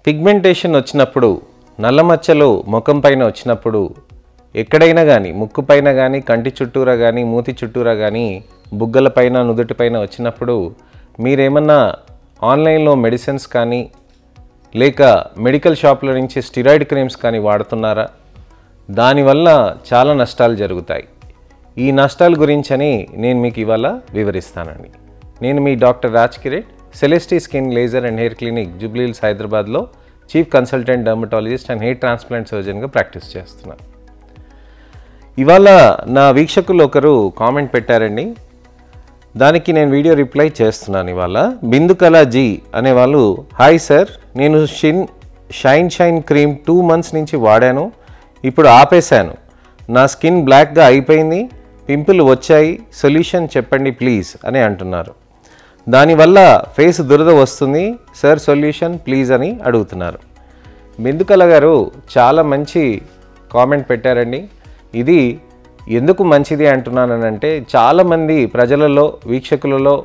pigmentation వచ్చినప్పుడు నల్ల మచ్చలు ముఖం పైన వచ్చినప్పుడు ఎక్కడైనా కానీ ముక్కు పైన కానీ కంటి చుట్టూరా కానీ మూతి చుట్టూరా కానీ బుగ్గల పైన నుదుటి పైన వచ్చినప్పుడు మీరేమన్నా ఆన్లైన్లో మెడిసిన్స్ కానీ లేక మెడికల్ షాప్ల నుంచి స్టిరాయిడ్ క్రీమ్స్ కానీ వాడుతున్నారా దానివల్ల చాలా నష్టాలు జరుగుతాయి ఈ నష్టాల గురించని నేను మీకు ఇవాళ వివరిస్తానండి నేను మీ doctor Raj కిరెట్ సెలెస్టీ skin laser and hair clinic Jubilee Hills హైదరాబాద్లో chief consultant dermatologist and hair transplant సర్జన్గా practice చేస్తున్నాను ఇవాళ నా వీక్షకులు ఒకరు కామెంట్ పెట్టారండి దానికి నేను వీడియో రిప్లై చేస్తున్నాను ఇవాళ బిందుకళ జీ అనేవాళ్ళు హాయ్ సార్ నేను షిన్ shine shine cream two months నుంచి వాడాను ఇప్పుడు ఆపేశాను నా స్కిన్ బ్లాక్గా అయిపోయింది పింపుల్ వచ్చాయి సొల్యూషన్ చెప్పండి ప్లీజ్ అని అంటున్నారు దానివల్ల ఫేస్ దురద వస్తుంది సార్ సొల్యూషన్ ప్లీజ్ అని అడుగుతున్నారు బిందుకళ గారు చాలా మంచి కామెంట్ పెట్టారండి ఇది ఎందుకు మంచిది అంటున్నానంటే చాలామంది ప్రజలలో వీక్షకులలో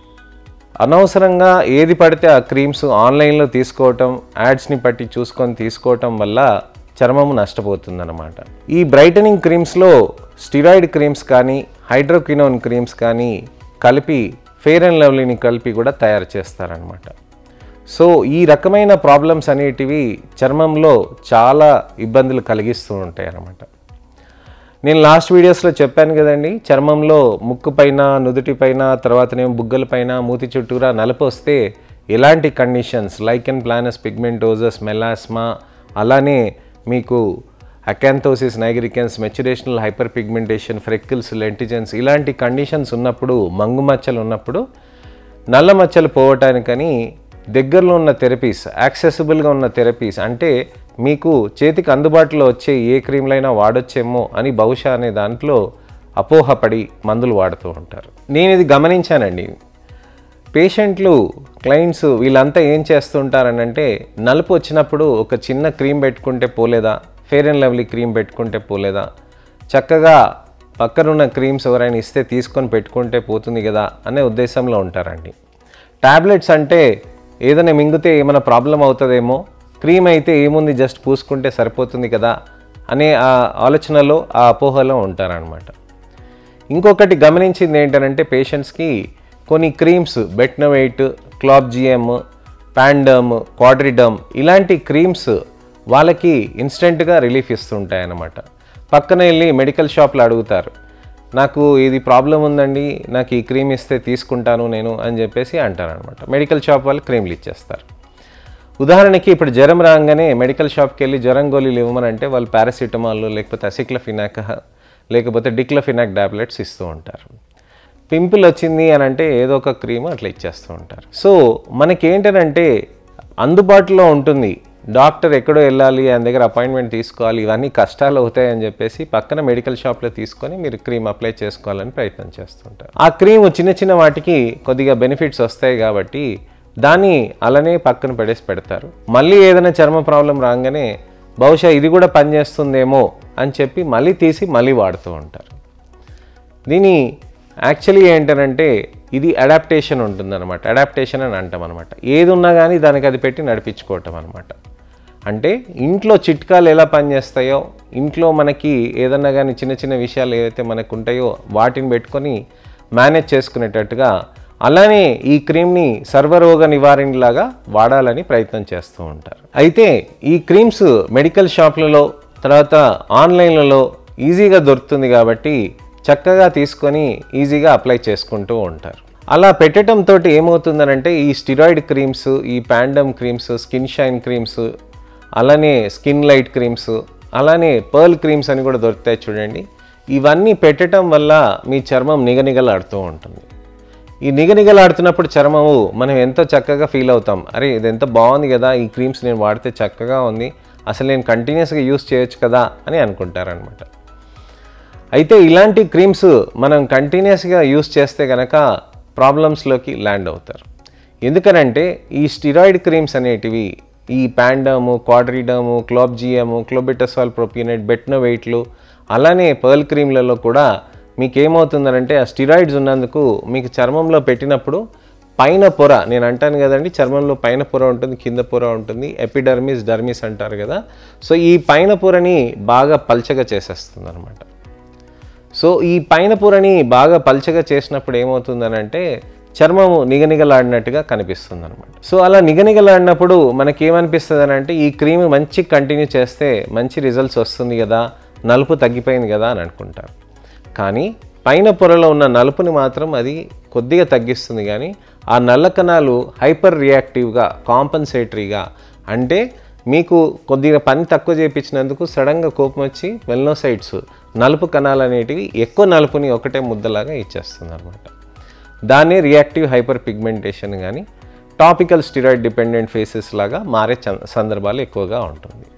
అనవసరంగా ఏది పడితే ఆ క్రీమ్స్ ఆన్లైన్లో తీసుకోవటం యాడ్స్ని పట్టి చూసుకొని తీసుకోవటం వల్ల చర్మము నష్టపోతుందన్నమాట ఈ బ్రైటనింగ్ క్రీమ్స్లో స్టిరాయిడ్ క్రీమ్స్ కానీ హైడ్రోక్వినోన్ క్రీమ్స్ కానీ కలిపి ఫెయిర్ అండ్ లవ్లీని కలిపి కూడా తయారు చేస్తారనమాట సో ఈ రకమైన ప్రాబ్లమ్స్ అనేటివి చర్మంలో చాలా ఇబ్బందులు కలిగిస్తూ ఉంటాయి అన్నమాట నేను లాస్ట్ వీడియోస్లో చెప్పాను కదండి చర్మంలో ముక్కు పైన నుదుటి పైన తర్వాతనేమో బుగ్గల పైన మూతి చుట్టూరా నలుపు వస్తే ఎలాంటి conditions like and planus pigmentosus melasma అలానే మీకు acanthosis nigricans maturational hyper pigmentation freckles lentigines ఇలాంటి కండిషన్స్ ఉన్నప్పుడు మంగు మచ్చలు ఉన్నప్పుడు నల్ల మచ్చలు పోవటానికని దగ్గరలో ఉన్న థెరపీస్ యాక్సెసిబుల్గా ఉన్న థెరపీస్ అంటే మీకు చేతికి అందుబాటులో వచ్చే ఏ క్రీమ్లైనా వాడొచ్చేమో అని బహుశా అనే దాంట్లో అపోహపడి మందులు వాడుతూ ఉంటారు నేను ఇది గమనించానండి పేషెంట్లు క్లయింట్స్ వీళ్ళంతా ఏం చేస్తుంటారనంటే నలుపు వచ్చినప్పుడు ఒక చిన్న క్రీమ్ పెట్టుకుంటే పోలేదా ఫేర్ అండ్ లవ్లీ క్రీమ్ పెట్టుకుంటే పోలేదా చక్కగా పక్కనున్న క్రీమ్స్ ఎవరైనా ఇస్తే తీసుకొని పెట్టుకుంటే పోతుంది కదా అనే ఉద్దేశంలో ఉంటారండి టాబ్లెట్స్ అంటే ఏదైనా మింగితే ఏమైనా ప్రాబ్లం అవుతుందేమో క్రీమ్ అయితే ఏముంది జస్ట్ పూసుకుంటే సరిపోతుంది కదా అనే ఆ ఆలోచనలో ఆ అపోహలో ఉంటారనమాట ఇంకొకటి గమనించింది ఏంటంటే పేషెంట్స్కి కొన్ని creams Betnovate Clob GM Panderm Quadriderm ఇలాంటి క్రీమ్స్ వాళ్ళకి ఇన్స్టెంట్గా రిలీఫ్ ఇస్తుంటాయి అన్నమాట పక్కన వెళ్ళి మెడికల్ షాప్లో అడుగుతారు నాకు ఇది ప్రాబ్లం ఉందండి నాకు ఈ క్రీమ్ ఇస్తే తీసుకుంటాను నేను అని చెప్పేసి అంటారనమాట మెడికల్ షాప్ వాళ్ళు క్రీమ్లు ఇచ్చేస్తారు ఉదాహరణకి ఇప్పుడు జ్వరం రాగానే మెడికల్ షాప్కి వెళ్ళి జ్వరం గోళీలు ఇవ్వమనంటే వాళ్ళు పారాసిటమాల్ లేకపోతే అసిక్లఫినాక్ లేకపోతే డిక్లఫినాక్ టాబ్లెట్స్ ఇస్తూ ఉంటారు పింపుల్ వచ్చింది అని అంటే ఏదో ఒక క్రీమ్ అట్లా ఇచ్చేస్తూ ఉంటారు సో మనకేంటనంటే అందుబాటులో ఉంటుంది డాక్టర్ ఎక్కడో వెళ్ళాలి ఆయన దగ్గర అపాయింట్మెంట్ తీసుకోవాలి ఇవన్నీ కష్టాలు అవుతాయి అని చెప్పేసి పక్కన మెడికల్ షాప్లో తీసుకొని మీరు క్రీమ్ అప్లై చేసుకోవాలని ప్రయత్నం చేస్తుంటారు ఆ క్రీమ్ చిన్న చిన్న వాటికి కొద్దిగా బెనిఫిట్స్ వస్తాయి కాబట్టి దాన్ని అలానే పక్కన పడేసి పెడతారు మళ్ళీ ఏదైనా చర్మ ప్రాబ్లం రాగానే బహుశా ఇది కూడా పనిచేస్తుందేమో అని చెప్పి మళ్ళీ తీసి మళ్ళీ వాడుతూ ఉంటారు దీని యాక్చువల్లీ ఏంటనంటే ఇది అడాప్టేషన్ ఉంటుందన్నమాట అడాప్టేషన్ అని అంటాం అనమాట ఏది ఉన్నా కానీ దానికి అది పెట్టి నడిపించుకోవటం అనమాట అంటే ఇంట్లో చిట్కాలు ఎలా పనిచేస్తాయో ఇంట్లో మనకి ఏదన్నా కానీ చిన్న చిన్న విషయాలు ఏవైతే మనకు ఉంటాయో వాటిని పెట్టుకొని మేనేజ్ చేసుకునేటట్టుగా అలానే ఈ క్రీమ్ని సర్వరోగ నివారణలాగా వాడాలని ప్రయత్నం చేస్తూ ఉంటారు అయితే ఈ క్రీమ్స్ మెడికల్ షాప్లలో తర్వాత ఆన్లైన్లలో ఈజీగా దొరుకుతుంది కాబట్టి చక్కగా తీసుకొని ఈజీగా అప్లై చేసుకుంటూ ఉంటారు అలా పెట్టడంతో ఏమవుతుందనంటే ఈ స్టిరాయిడ్ క్రీమ్స్ ఈ Panderm creams skin shine creams అలానే స్కిన్ లైట్ క్రీమ్స్ అలానే పర్ల్ క్రీమ్స్ అని కూడా దొరుకుతాయి చూడండి ఇవన్నీ పెట్టడం వల్ల మీ చర్మం నిగనిగలాడుతూ ఉంటుంది ఈ నిగనిగలాడుతున్నప్పుడు చర్మము మనం ఎంతో చక్కగా ఫీల్ అవుతాం అరే ఇది ఎంత బాగుంది కదా ఈ క్రీమ్స్ నేను వాడితే చక్కగా ఉంది అసలు నేను కంటిన్యూస్గా యూస్ చేయొచ్చు కదా అని అనుకుంటారనమాట అయితే ఇలాంటి క్రీమ్స్ మనం కంటిన్యూస్గా యూస్ చేస్తే కనుక ప్రాబ్లమ్స్లోకి ల్యాండ్ అవుతారు ఎందుకనంటే ఈ స్టిరాయిడ్ క్రీమ్స్ అనేటివి ఈ ప్యాండము క్వాడ్రిడము క్లోబ్జియము క్లోబెటసాల్ ప్రొపినెట్ బెట్నోవెయిట్లు అలానే పర్ల్ క్రీమ్లలో కూడా మీకు ఏమవుతుందనంటే ఆ స్టిరాయిడ్స్ ఉన్నందుకు మీకు చర్మంలో పెట్టినప్పుడు పైన పొర నేను అంటాను కదండి చర్మంలో పైన పొర ఉంటుంది కింద పొర ఉంటుంది ఎపిడర్మిస్ డర్మిస్ అంటారు కదా సో ఈ పైన పొరని బాగా పల్చగా చేసేస్తుంది అనమాట సో ఈ పైన పొరని బాగా పల్చగా చేసినప్పుడు ఏమవుతుందనంటే చర్మము నిగనిగలాడినట్టుగా కనిపిస్తుంది అనమాట సో అలా నిగనిగలాడినప్పుడు మనకి ఏమనిపిస్తుంది అని అంటే ఈ క్రీమ్ మంచి కంటిన్యూ చేస్తే మంచి రిజల్ట్స్ వస్తుంది కదా నలుపు తగ్గిపోయింది కదా అని అనుకుంటారు కానీ పైన పొరలో ఉన్న నలుపుని మాత్రం అది కొద్దిగా తగ్గిస్తుంది కానీ ఆ నల్ల కణాలు హైపర్ రియాక్టివ్గా కాంపన్సేటరీగా అంటే మీకు కొద్దిగా పని తక్కువ చేయించినందుకు సడన్గా కోపం వచ్చి వెల్నోసైడ్స్ నలుపు కణాలు అనేటివి ఎక్కువ నలుపుని ఒకటే ముద్దలాగా ఇచ్చేస్తుంది అనమాట దాన్నే రియాక్టివ్ హైపర్ పిగ్మెంటేషన్ కానీ టాపికల్ స్టిరాయిడ్ డిపెండెంట్ ఫేసెస్ లాగా మారే చ- సందర్భాలు ఎక్కువగా ఉంటుంది